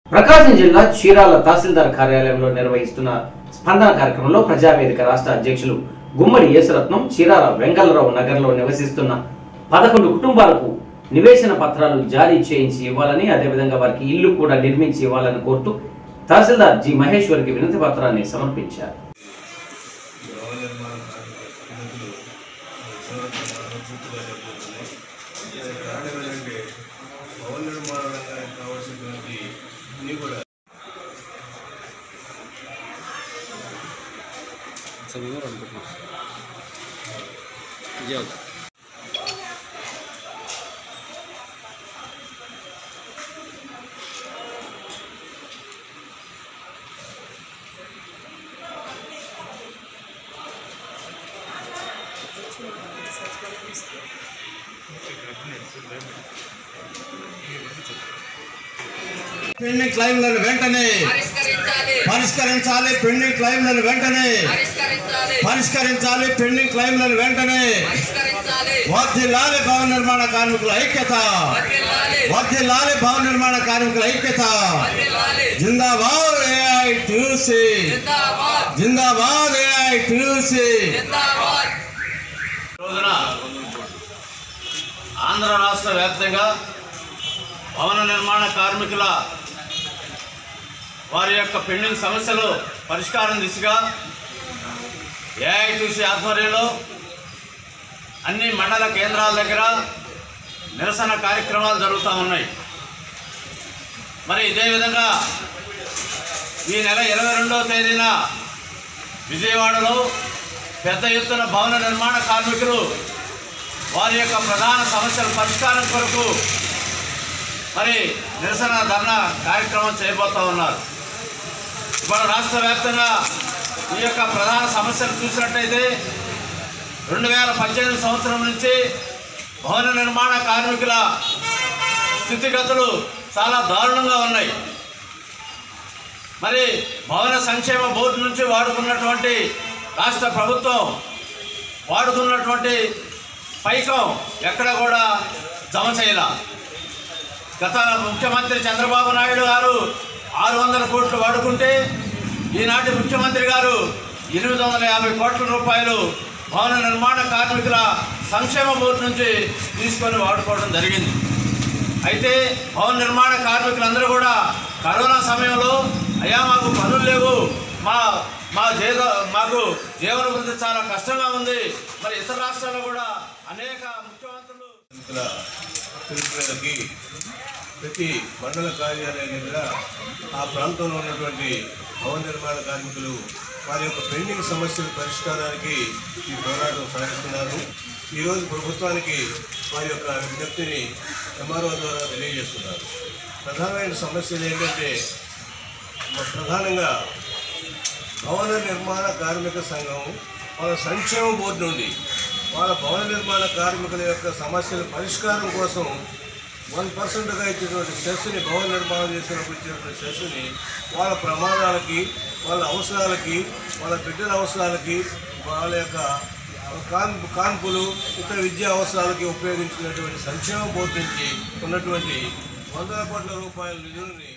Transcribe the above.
ప్రకాశం జిల్లా చీరాల తహసీల్దార్ కార్యాలయంలో నిర్వహిస్తున్న స్పందన కార్యక్రమంలో ప్రజావేదిక రాష్ట్ర అధ్యక్షులు గుమ్మడి యేసరత్నం చీరాల వెంగళరావు నగర్లో నివసిస్తున్న పదకొండు కుటుంబాలకు నివేశన పత్రాలు జారీ చేయించి ఇవ్వాలని అదేవిధంగా వారికి ఇల్లు కూడా నిర్మించి ఇవ్వాలని కోరుతూ తహసీల్దార్ జి మహేశ్వర్కి వినతి పత్రాన్ని సమర్పించారు గృహ నిర్మాణ కార్మికులు ఉద్యోగ ప్రమాణాలు పూర్తిగా జరుగుతున్నాయి దానికి కారణం ఏంటంటే భవన నిర్మాణ రంగానికి కావాల్సినటువంటి అన్నీ కూడా పెండింగ్ క్లైమ్లను వెంటనే పరిష్కరించాలి పరిష్కరించాలి పెండింగ్ క్లైమ్లను వెంటనే పరిష్కరించాలి పరిష్కరించాలి పెండింగ్ క్లైమ్లను వెంటనే పరిష్కరించాలి వర్ధిల్లాలి భవన నిర్మాణ కార్మికుల ఐక్యత వర్ధిల్లాలి వర్ధిల్లాలి భవన నిర్మాణ కార్మికుల ఐక్యత వర్ధిల్లాలి జిందాబాద్ ఏఐ ట్యూసీ జిందాబాద్ జిందాబాద్ ఏఐ ట్యూసీ జిందాబాద్ రోజున ఆంధ్ర రాష్ట్ర వ్యాప్తంగా భవన నిర్మాణ కార్మికుల వారి యొక్క పెండింగ్ సమస్యలు పరిష్కారం దిశగా ఏఐటీసీ ఆధ్వర్యంలో అన్ని మండల కేంద్రాల దగ్గర నిరసన కార్యక్రమాలు జరుగుతూ ఉన్నాయి మరి ఇదే విధంగా ఈ నెల ఇరవై రెండవ తేదీన విజయవాడలో పెద్ద ఎత్తున భవన నిర్మాణ కార్మికులు వారి యొక్క ప్రధాన సమస్యల పరిష్కారం కొరకు మరి నిరసన ధర్నా కార్యక్రమం చేయబోతూ ఉన్నారు ఇవాళ రాష్ట్ర వ్యాప్తంగా ఈ యొక్క ప్రధాన సమస్యలు చూసినట్టయితే రెండు వేల పద్దెనిమిది సంవత్సరం నుంచి భవన నిర్మాణ కార్మికుల స్థితిగతులు చాలా దారుణంగా ఉన్నాయి మరి భవన సంక్షేమ బోర్డు నుంచి వాడుకున్నటువంటి రాష్ట్ర ప్రభుత్వం వాడుకున్నటువంటి పైకం ఎక్కడ కూడా జమ చేయాల గత ముఖ్యమంత్రి చంద్రబాబు నాయుడు గారు ఆరు వందల కోట్లు వాడుకుంటే ఈనాటి ముఖ్యమంత్రి గారు ఎనిమిది వందల యాభై కోట్ల రూపాయలు భవన నిర్మాణ కార్మికుల సంక్షేమ బోర్డు నుంచి తీసుకొని వాడుకోవడం జరిగింది అయితే భవన నిర్మాణ కార్మికులందరూ కూడా కరోనా సమయంలో అయ్యా మాకు పనులు లేవు మా మా జీవ మాకు జీవన వృద్ధి చాలా కష్టంగా ఉంది మరి ఇతర రాష్ట్రాల్లో కూడా అనేక ముఖ్యమంత్రులు కార్మికుల పిలుపులకి ప్రతి మండల కార్యాలయం దగ్గర ఆ ప్రాంతంలో ఉన్నటువంటి భవన నిర్మాణ కార్మికులు వారి యొక్క పెండింగ్ సమస్యల పరిష్కారానికి ఈ పోరాటం సాగిస్తున్నారు ఈరోజు ప్రభుత్వానికి వారి యొక్క విజ్ఞప్తిని ఎంఆర్ఓ ద్వారా తెలియజేస్తున్నారు ప్రధానమైన సమస్యలు ఏంటంటే మ- ప్రధానంగా భవన నిర్మాణ కార్మిక సంఘం వాళ్ళ సంక్షేమ బోర్డు నుండి వాళ్ళ భవన నిర్మాణ కార్మికుల యొక్క సమస్యల పరిష్కారం కోసం వన్ పర్సెంట్గా ఇచ్చేటువంటి సెస్ని భవన నిర్మాణం చేసినప్పుడు ఇచ్చినటువంటి సెస్ని వాళ్ళ ప్రమాదాలకి వాళ్ళ అవసరాలకి వాళ్ళ బిడ్డల అవసరాలకి వాళ్ళ యొక్క కాన్ కాన్పులు ఇతర విద్యా అవసరాలకి ఉపయోగించుకునేటువంటి సంక్షేమ బోర్డు నుంచి ఉన్నటువంటి వందల కోట్ల రూపాయల నిధులని